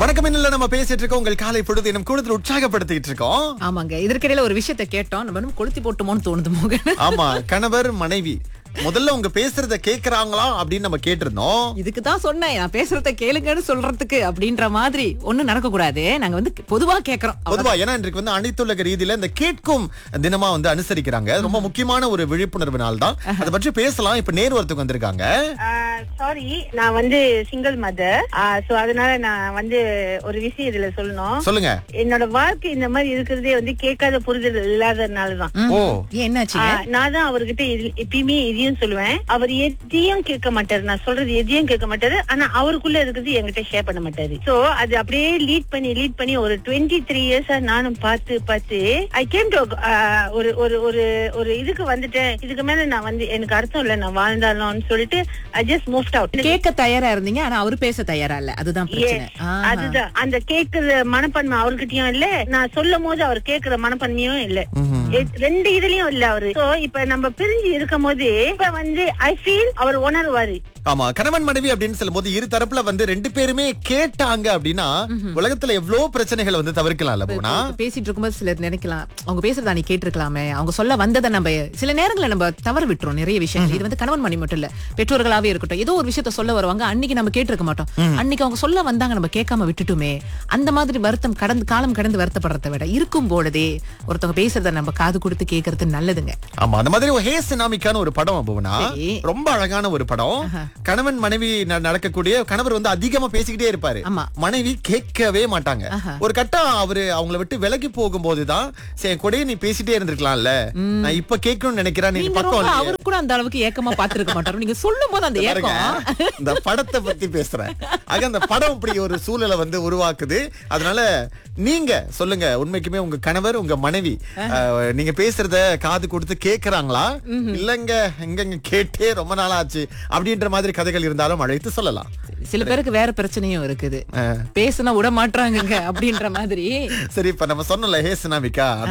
வணக்கம் இன்னில் நம்ம பேசிட்டு இருக்கோம் உங்கள் காலை பொழுது இன்னும் கூடுதல் உற்சாகப்படுத்திட்டு இருக்கோம் ஆமாங்க இதற்கிடையில ஒரு விஷயத்தை கேட்டோம் நம்ம இன்னும் கொளுத்தி போட்டுமோன்னு தோணுது மோகன் ஆமா கணவர் மனைவி முதல்ல உங்க பேசுறத கேக்குறாங்களா அப்படின்னு நம்ம கேட்டிருந்தோம் இதுக்கு தான் சொன்னேன் நான் பேசுறத கேளுங்கன்னு சொல்றதுக்கு அப்படின்ற மாதிரி ஒண்ணும் நடக்க கூடாது நாங்க வந்து பொதுவா கேக்குறோம் பொதுவா ஏன்னா இன்றைக்கு வந்து அனைத்துலக ரீதியில இந்த கேட்கும் தினமா வந்து அனுசரிக்கிறாங்க அது ரொம்ப முக்கியமான ஒரு விழிப்புணர்வு நாள் தான் அதை பற்றி பேசலாம் இப்ப நேர் ஒருத்தவங்க வந்திருக்காங்க சாரி நான் வந்து சிங்கிள் மதர் சோ அதனால நான் வந்து ஒரு விஷயம் இதுல சொல்லணும் சொல்லுங்க என்னோட வாழ்க்கை இந்த மாதிரி இருக்கிறதே வந்து கேட்காத புரிதல் இல்லாததுனாலதான் ம். ஓ. ஏன் என்னாச்சு ஆ, நான் தான் அவர்கிட்ட இது- எப்பயுமே இதையும் சொல்லுவேன் அவர் எதையும் கேட்க மாட்டாரு நான் சொல்றது எதையும் கேட்க மாட்டாரு ஆனா அவருக்குள்ள இருக்கிறது என்கிட்ட ஷேர் பண்ண மாட்டாரு சோ அது அப்படியே லீட் பண்ணி லீட் பண்ணி ஒரு டுவெண்ட்டி த்ரீ இயர்ஸா நானும் பார்த்து பார்த்து ஐ கேம் டு ஒரு ஒரு ஒரு ஒரு இதுக்கு வந்துட்டேன் இதுக்கு மேல நான் வந்து எனக்கு அர்த்தம் இல்ல நான் வாழ்ந்தாலும்னு சொல்லிட்டு ஐ ஜஸ்ட் மூவ்ட் அவுட் கேட்க தயாரா இருந்தீங்க ஆனா அவரு பேச தயாரா இல்ல அதுதான் பிரச்சனை ஆஹா. அதுதான் அந்த கேக்குற மனப்பான்மை அவர்கிட்டயும் இல்ல நான் சொல்லும் போது அவர் கேக்குற மனப்பான்மையும் இல்ல எ- ரெண்டு இதுலயும் இல்ல அவரு சோ இப்ப நம்ம பிரிஞ்சு இருக்கும் போது இப்ப வந்து ஐ ஃபீல் அவர் உணர்வாரு ஆமா கணவன் மனைவி அப்படின்னு சொல்லும்போது இரு தரப்புல வந்து ரெண்டு பேருமே கேட்டாங்க அப்படின்னா உலகத்துல எவ்வளவு பிரச்சனைகள் வந்து தவிர்க்கலாம்ல போனா இப்ப பேசிட்டு இருக்கும்போது சிலர் நினைக்கலாம் அவங்க பேசுறத நீ கேட்டிருக்கலாமே அவங்க சொல்ல வந்ததை நம்ம சில நேரங்கள்ல நம்ம தவறு விட்டுறோம் நிறைய விஷயங்கள் இது வந்து கணவன் மணி மட்டும் இல்ல பெற்றோர்களாவே இருக்கட்டும் ஏதோ ஒரு விஷயத்த சொல்ல வருவாங்க அன்னைக்கு நம்ம கேட்டிருக்க மாட்டோம் அன்னைக்கு அவங்க சொல்ல வந்தாங்க நம்ம கேட்காம விட்டுட்டுமே அந்த மாதிரி வருத்தம் கடந்து காலம் கடந்து வருத்தப்படுறதை விட இருக்கும் பொழுதே ஒருத்தவங்க பேசுறத நம்ம காது கொடுத்து கேட்கறது நல்லதுங்க ஆமா அந்த மாதிரி ஒரு ஹே சினாமிக்கான ஒரு படம் போனா சரி. ரொம்ப அழகான ஒரு படம் கணவன் மனைவி ந- நடக்கக்கூடிய கணவர் வந்து அதிகமா பேசிக்கிட்டே இருப்பாரு ஆமா. மனைவி கேட்கவே மாட்டாங்க ஒரு கட்டம் அவரு அவங்கள விட்டு விலகி போகும்போதுதான் சரி என் கூடயே நீ பேசிட்டே இருந்திருக்கலாம்ல நான் இப்ப கேட்கணும்னு நினைக்கிறேன் நீ நீங்க பக்கம் ரொம்ப இல்லையே. அவரு கூட அந்த அளவுக்கு ஏக்கமா பாத்துருக்க மாட்டாரு நீங்க சொல்லும் போது அந்த பாருங்க, ஏக்கம் இந்த படத்தை பத்தி பேசுறேன் ஆக அந்த படம் இப்படி ஒரு சூழலை வந்து உருவாக்குது அதனால நீங்க சொல்லுங்க உண்மைக்குமே உங்க கணவர் உங்க மனைவி அஹ், நீங்க பேசுறத காது கொடுத்து கேக்குறாங்களா இல்லங்க எங்கங்க கேட்டே ரொம்ப நாள் ஆச்சு அப்படின்ற மாதிரி கதைகள் இருந்தாலும் அழைத்து சொல்லலாம் சில பேருக்கு வேற பிரச்சனையும் இருக்குது பேசுனா விட மாட்டாங்க அப்படின்ற மாதிரி சரி இப்ப நம்ம சொன்னோம்ல ஹே சினாமிகா